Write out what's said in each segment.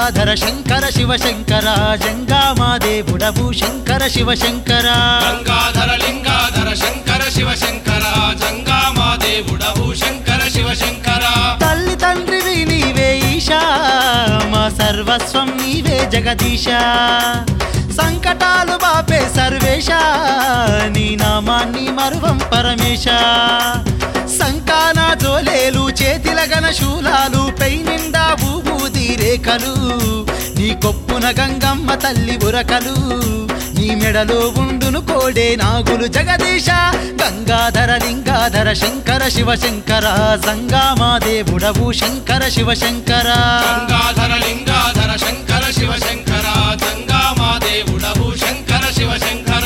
లింగాధర శంకర శివశంకర జంగామాదేవుడవు శంకర శివశంకర గంగాధర లింగాధర శంకర శివ శంకర జంగామా దేవుడవు శంకర శివ శంకర తల్లి తండ్రివి నీవే ఈశా మా సర్వస్వం నీవే జగదీశ సంకటాలు బాపే సర్వేశ నీ నామాన్ని మరువం పరమేశ సంకాన జోలేలు చేతిల గన శూలాలు పై నిండా ఊబూది రేఖలు నీ కొప్పున గంగమ్మ తల్లి ఉరకలు నీ మెడలో ఉండును కోడే నాగులు జగదీశ గంగాధర లింగాధర శంకర శివ శంకర సంగామాదేవుడవు శంకర శివ శంకర గంగాధర లింగాధర శంకర శివ శంకర జంగామా దేవుడవు శంకర శివ శంకర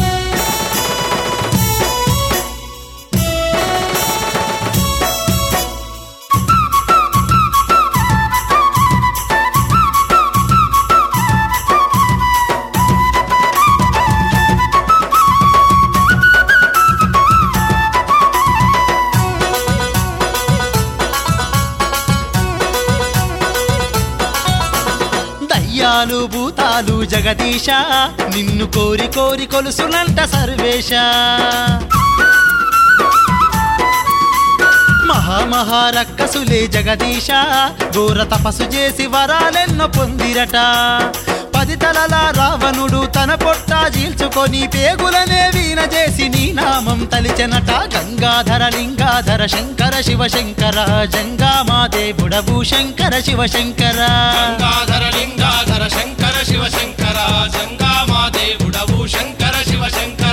దయ్యాలు భూతాలు జగదీశ నిన్ను కోరి కోరి కొలుసులంట సర్వేశ మహామహారక్కసులే జగదీశ ఘోర తపస్సు చేసి వరాలెన్నో పొందిరట పది తలల రావణుడు తన పొట్ట చీల్చుకొని పేగులనే వీణ చేసి నీ నామం తలిచెనట గంగాధర లింగాధర శంకర శివ శంకర జంగామాదేవుడవు శంకర శివ శంకర గంగాధర లింగాధర శంకర శివ శంకర జంగామా దేవుడవు శంకర శివ శంకర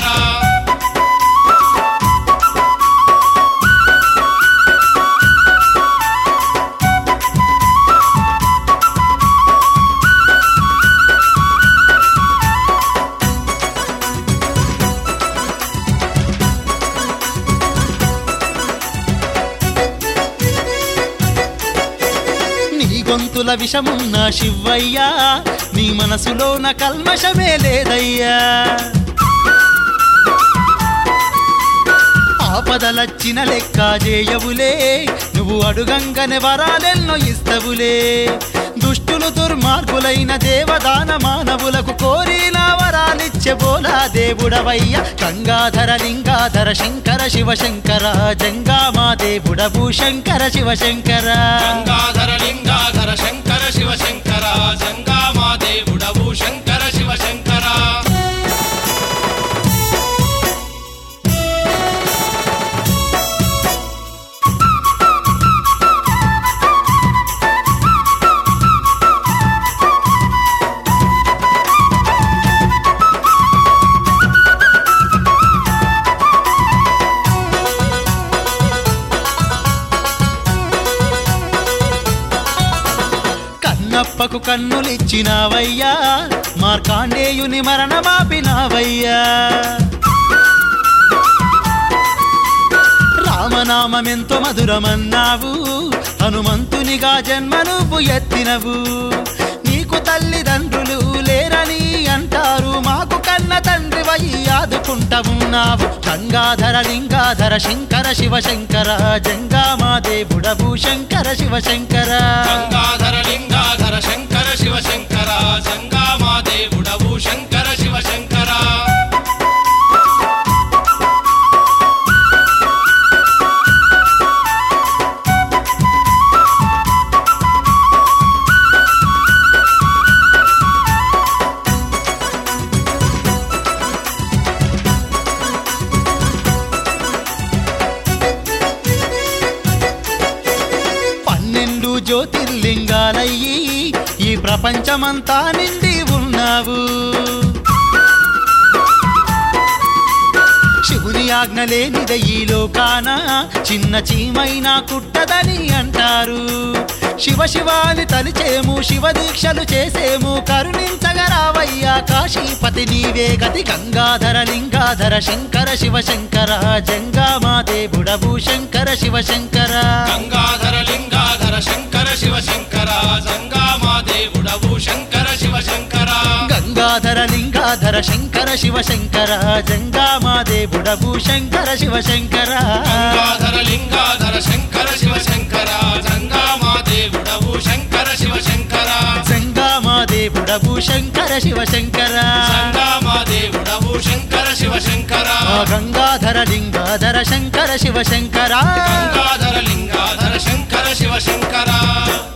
నీ గొంతుల విషమున్న శివయ్యా నీ మనసులోన కల్మషమే లేదయ్యా ఆపదలచ్చిన లెక్క చేయవులే నువ్వు అడుగంగనే వరాలెన్నో ఇస్తవులే దుష్టులు దుర్మార్గులైన దేవదాన మానవులకు కోరిన వరాలిచ్చే బోలా దేవుడవయ్య గంగాధర లింగాధర శంకర శివ శంకర జంగామా దేవుడవు శంకర శివ శంకర గంగాధర లింగాధర శంకర శివ శంకర జంగామా దేవుడవు శంకర శివ శంకర కన్నప్పకు కన్నులిచ్చినావయ్యా మార్కాండేయుని మరణమాపినావయ్యా రామనామమెంతో మధురమన్నావు హనుమంతునిగా జన్మ నువ్వు ఎత్తినవు నీకు తల్లిదండ్రులు లేరని అంటారు మాకు కన్న తండ్రి వయ్యి ఆదుకుంటా ఉన్నావు గంగాధర లింగాధర శంకర శివ శంకర జంగామాదేవుడవు శంకర శివ శంకర గంగాధర లింగాధర శంకర శివ శంకర జంగామా దేవుడవు శంకర శివ శంకర పన్నెండు జ్యోతిర్లింగాలయ్యి ఈ ప్రపంచమంతా నిండి ఉన్నావు శివుని ఆజ్ఞ లేనిదే ఈ లోకాన చిన్న చీమైనా కుట్టదని అంటారు శివ శివాని తలిచేము శివ దీక్షలు చేసేము కరుణించగరావయ్యా కాశీపతి నీవే గతి గంగాధర లింగాధర శంకర శివ శంకర జంగామాదేవుడవు శంకర శివ శంకర గంగాధర లింగాధర శంకర శివ శంకర జంగామా దేవుడవు శంకర శివ శంకర గంగాధర లింగాధర శంకర శివ శంకర జంగామాదేవుడవు శంకర శివ శంకర గంగాధర లింగాధర శంకర శివ శంకర జంగామా దేవుడవు శంకర శివ శంకర జంగా దేవుడవు శంకర శివ శంకర సంగామా దేవుడవు శంకర శివ శంకర ఆ గంగాధర లింగాధర శంకర శివ శంకర గంగాధర లింగాధర శంకర శివ శంకర